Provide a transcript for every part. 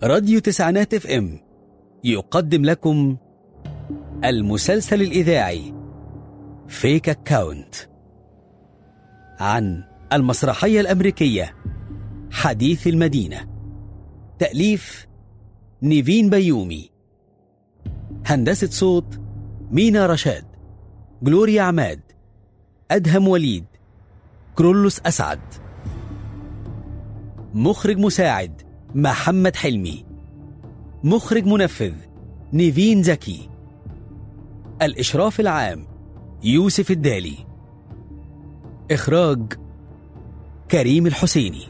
راديو تسعينات اف ام يقدم لكم المسلسل الإذاعي فيك أكاونت عن المسرحية الأمريكية حديث المدينة تأليف نيفين بيومي هندسة صوت مينا رشاد جلوريا عماد أدهم وليد كرولوس أسعد مخرج مساعد محمد حلمي مخرج منفذ نيفين زكي الإشراف العام يوسف الدالي إخراج كريم الحسيني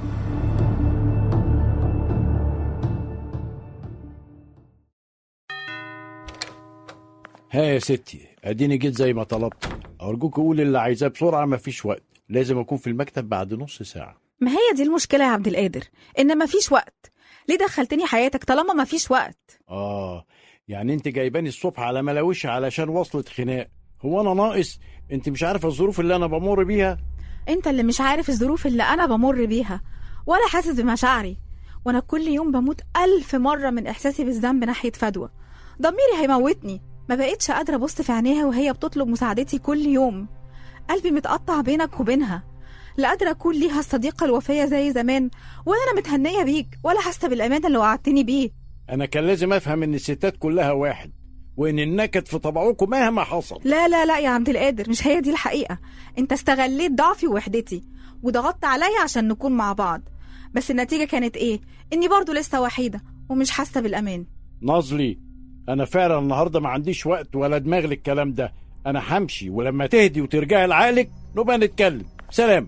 ها يا ستي اديني جيت زي ما طلبت ارجوك قول اللي عايزاه بسرعه مفيش وقت لازم اكون في المكتب بعد نص ساعه ما هي دي المشكلة يا عبد القادر إن مفيش وقت ليه دخلتني حياتك طالما مفيش وقت اه يعني انت جايباني الصبح على ملاوش علشان وصلت خناق هو انا ناقص انت مش عارفه الظروف اللي انا بمر بيها أنت اللي مش عارف الظروف اللي أنا بمر بيها ولا حاسس بمشاعري وأنا كل يوم بموت ألف مرة من إحساسي بالذنب ناحية فدوى ضميري هيموتني ما بقتش قادرة أبص في عينيها وهي بتطلب مساعدتي كل يوم قلبي متقطع بينك وبينها لا قادرة أكون ليها الصديقة الوفية زي زمان ولا أنا متهنية بيك ولا حاسة بالأمان اللي وعدتني بيه انا كان لازم افهم ان الستات كلها واحد وان النكد في طبعكم مهما حصل لا لا لا يا عبد القادر مش هي دي الحقيقة انت استغليت ضعفي ووحدتي وضغطت عليا عشان نكون مع بعض بس النتيجة كانت ايه اني برضو لسه وحيدة ومش حاسة بالامان نازلي انا فعلا النهارده ما عنديش وقت ولا دماغ للكلام ده انا همشي ولما تهدي وترجعي لعقلك نبقى نتكلم سلام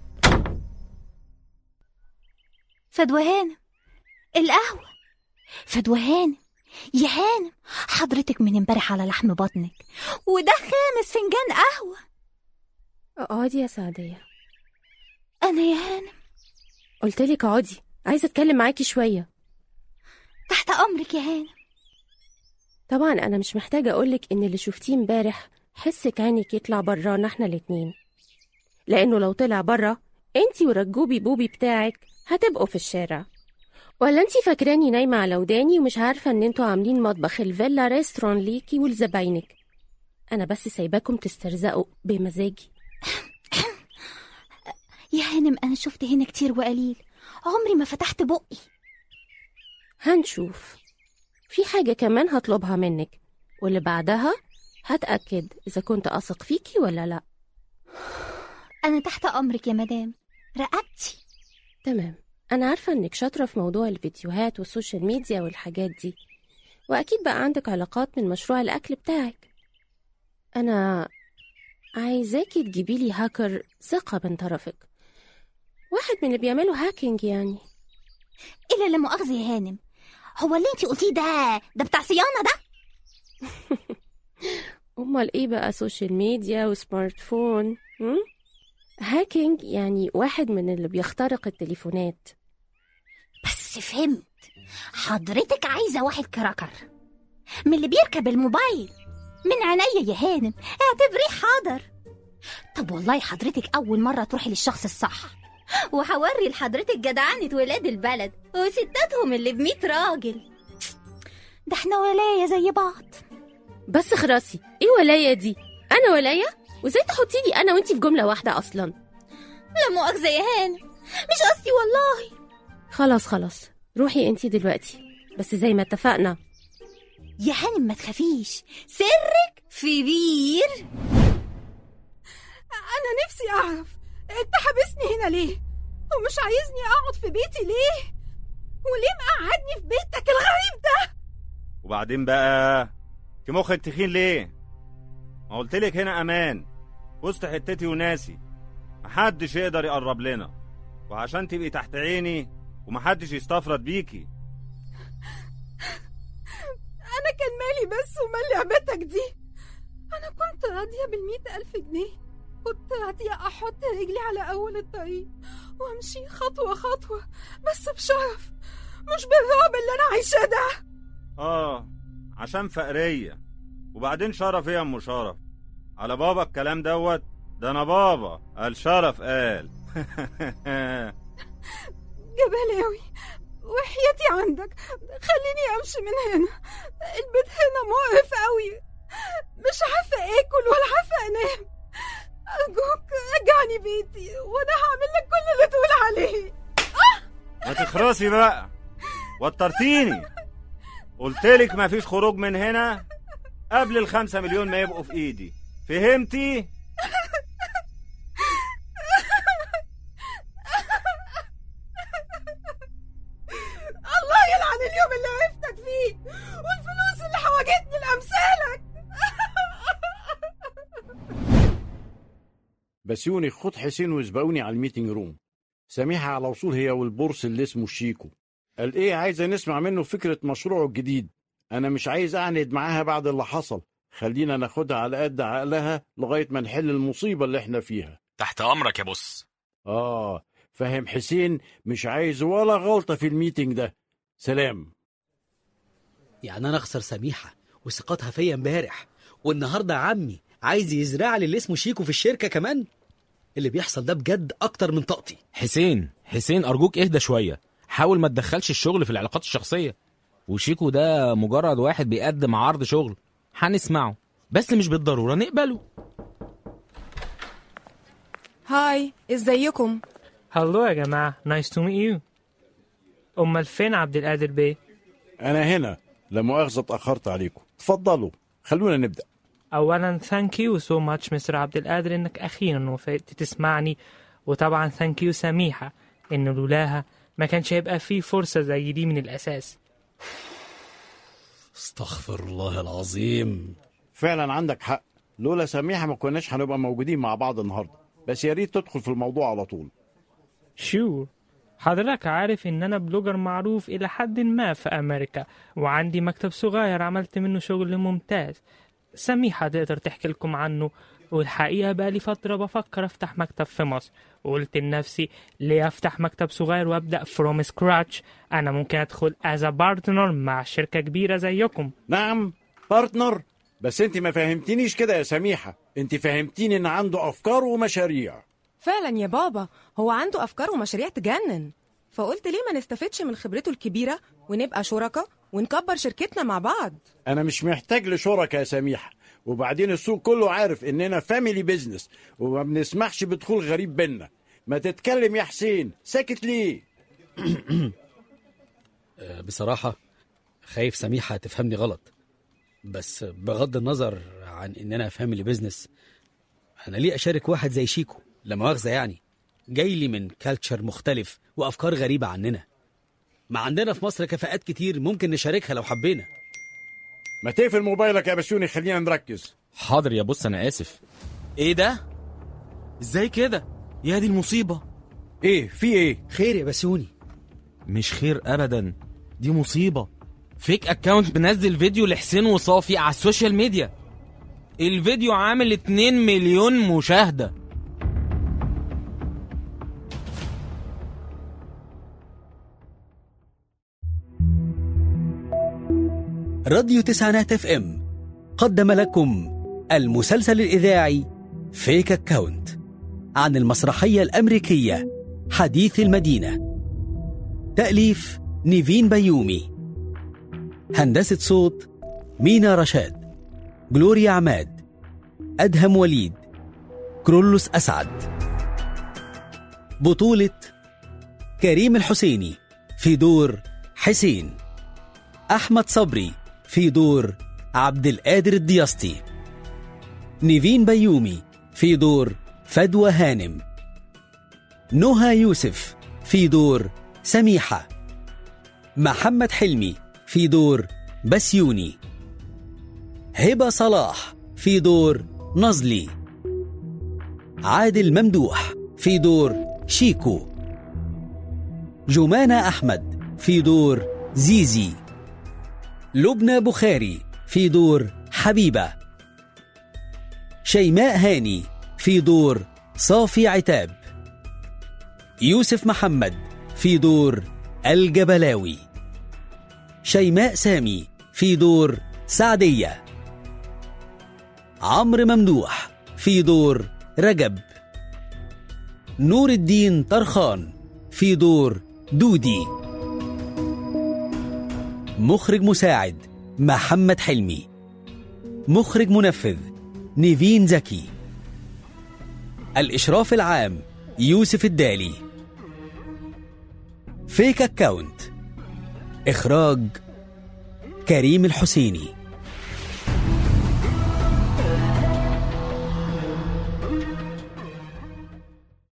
فدوى هانم القهوة فدوى هانم يا هانم حضرتك من امبارح على لحم بطنك وده خامس فنجان قهوة اقعدي يا سعدية أنا يا هانم قلتلك اقعدي عايزة اتكلم معاكي شوية تحت أمرك يا هانم طبعا انا مش محتاجة اقولك ان اللي شفتيه امبارح حسك عينك يطلع برانا احنا الاتنين لانه لو طلع برا انتي ورجوبي بوبي بتاعك هتبقوا في الشارع ولا انتي فاكراني نايمة على وداني ومش عارفة ان انتوا عاملين مطبخ الفيلا ريستوران ليكي ولزباينك انا بس سايباكم تسترزقوا بمزاجي يا هانم أنا شفت هنا كتير وقليل عمري ما فتحت بقي هنشوف في حاجة كمان هطلبها منك واللي بعدها هتأكد إذا كنت أثق فيكي ولا لأ أنا تحت أمرك يا مدام رقبتي تمام أنا عارفة إنك شاطرة في موضوع الفيديوهات والسوشيال ميديا والحاجات دي وأكيد بقى عندك علاقات من مشروع الأكل بتاعك أنا عايزاكي تجيبيلي هاكر ثقة من طرفك واحد من اللي بيعملوا هاكينج يعني إلا لا مؤاخذة يا هانم هو اللي انتي قلتيه ده ده بتاع صيانة ده أمال إيه بقى سوشيال ميديا وسمارت فون هم؟ هاكينج يعني واحد من اللي بيخترق التليفونات بس فهمت حضرتك عايزة واحد كراكر من اللي بيركب الموبايل من عينيا يا هانم اعتبريه حاضر طب والله حضرتك أول مرة تروحي للشخص الصح وهوري لحضرتك جدعنة ولاد البلد وستاتهم اللي بميت راجل ده احنا ولاية زي بعض بس خراسي إيه ولاية دي أنا ولاية وإزاي تحطي لي أنا وإنتي في جملة واحدة أصلا لا مؤاخذة يا هانم مش قصدي والله خلاص خلاص روحي إنتي دلوقتي بس زي ما اتفقنا يا هانم ما تخافيش سرك في بير أنا نفسي أعرف أنت حابسني هنا ليه ومش عايزني أقعد في بيتي ليه وليه مقعدني في بيتك الغريب ده وبعدين بقى في مخك تخين ليه ما قلتلك هنا امان وسط حتتي وناسي محدش يقدر يقرب لنا وعشان تبقي تحت عيني ومحدش يستفرد بيكي أنا كان مالي بس ومال لعبتك دي أنا كنت راضية بالمئة ألف جنيه كنت راضية أحط رجلي على أول الطريق وأمشي خطوة خطوة بس بشرف مش بالرعب اللي أنا عايشاه ده اه عشان فقرية وبعدين شرف ايه يا ام شرف على بابا الكلام دوت ده انا بابا قال شرف قال جبالي أوي وحياتي عندك خليني امشي من هنا البيت هنا مقرف قوي مش عارفه اكل ولا عارفه انام ارجوك رجعني بيتي وانا هعمل لك كل اللي تقول عليه ما تخرسي بقى وترتيني قلتلك مفيش خروج من هنا قبل الخمسة مليون ما يبقوا في ايدي فهمتي؟ الله يلعن اليوم اللي عرفتك فيه والفلوس اللي حوجتني لامثالك بسيوني خد حسين واسبقوني على الميتنج روم سميحة على وصول هي والبورس اللي اسمه شيكو قال ايه عايزة نسمع منه فكرة مشروعه الجديد انا مش عايز اعند معاها بعد اللي حصل خلينا ناخدها على قد عقلها لغاية ما نحل المصيبة اللي احنا فيها تحت امرك يا بص اه فاهم حسين مش عايز ولا غلطة في الميتنج ده سلام يعني انا اخسر سميحه وثقتها فيا امبارح والنهارده عمي عايز يزرع لي اللي اسمه شيكو في الشركه كمان اللي بيحصل ده بجد اكتر من طاقتي حسين حسين أرجوك اهدى شوية حاول ما تدخلش الشغل في العلاقات الشخصية وشيكو ده مجرد واحد بيقدم عرض شغل هنسمعه بس مش بالضرورة نقبله هاي ازيكم هلو يا جماعة نايس تو ميت يو أمال فين عبد القادر بيه؟ انا هنا لا مؤاخذة اتأخرت عليكم اتفضلوا خلونا نبدأ أولا ثانك يو سو ماتش مستر عبد القادر إنك أخيرا وافقت تسمعني وطبعا ثانك يو سميحة إن لولاها ما كانش هيبقى فيه فرصة زي دي من الأساس استغفر الله العظيم فعلا عندك حق لولا سميحة ما كناش هنبقى موجودين مع بعض النهاردة بس يا ريت تدخل في الموضوع على طول شو حضرتك عارف إن أنا بلوجر معروف إلى حد ما في أمريكا وعندي مكتب صغير عملت منه شغل ممتاز سميحة تقدر تحكي لكم عنه والحقيقة بقالي فترة بفكر أفتح مكتب في مصر وقلت لنفسي ليه أفتح مكتب صغير وأبدأ فروم سكراتش أنا ممكن أدخل از بارتنر مع شركة كبيرة زيكم نعم بارتنر بس انت ما فهمتنيش كده يا سميحة انت فهمتيني ان عنده افكار ومشاريع فعلا يا بابا هو عنده افكار ومشاريع تجنن فقلت ليه ما نستفدش من خبرته الكبيره ونبقى شركاء ونكبر شركتنا مع بعض انا مش محتاج لشركاء يا سميحة وبعدين السوق كله عارف اننا فاميلي بيزنس وما بنسمحش بدخول غريب بينا ما تتكلم يا حسين ساكت ليه آه، بصراحه خايف سميحه تفهمني غلط بس بغض النظر عن ان انا فاميلي بيزنس انا ليه اشارك واحد زي شيكو لا مؤاخذه يعني جاي لي من كالتشر مختلف وافكار غريبه عننا ما عندنا في مصر كفاءات كتير ممكن نشاركها لو حبينا ما تقفل موبايلك يا بسيوني خلينا نركز حاضر يا بص أنا آسف ايه ده؟ ازاي كده؟ يا دي المصيبة ايه في ايه خير يا بسيوني مش خير أبدا دي مصيبة فيك أكاونت منزل فيديو لحسين وصافي على السوشيال ميديا الفيديو عامل 2 مليون مشاهدة راديو تسعينات اف ام قدم لكم المسلسل الإذاعي فيك أكاونت عن المسرحية الأمريكية حديث المدينة تأليف نيفين بيومي هندسة صوت مينا رشاد جلوريا عماد أدهم وليد كرولوس أسعد بطولة كريم الحسيني في دور حسين أحمد صبري في دور عبد القادر الدياسطي نيفين بيومي في دور فدوى هانم نهى يوسف في دور سميحة محمد حلمي في دور بسيوني هبة صلاح في دور نزلي عادل ممدوح في دور شيكو جمانة أحمد في دور زيزي لبنى بخاري في دور حبيبة شيماء هاني في دور صافي عتاب يوسف محمد في دور الجبلاوي شيماء سامي في دور سعدية عمرو ممدوح في دور رجب نور الدين طرخان في دور دودي مخرج مساعد محمد حلمي مخرج منفذ نيفين زكي الإشراف العام يوسف الدالي فيك أكاونت إخراج كريم الحسيني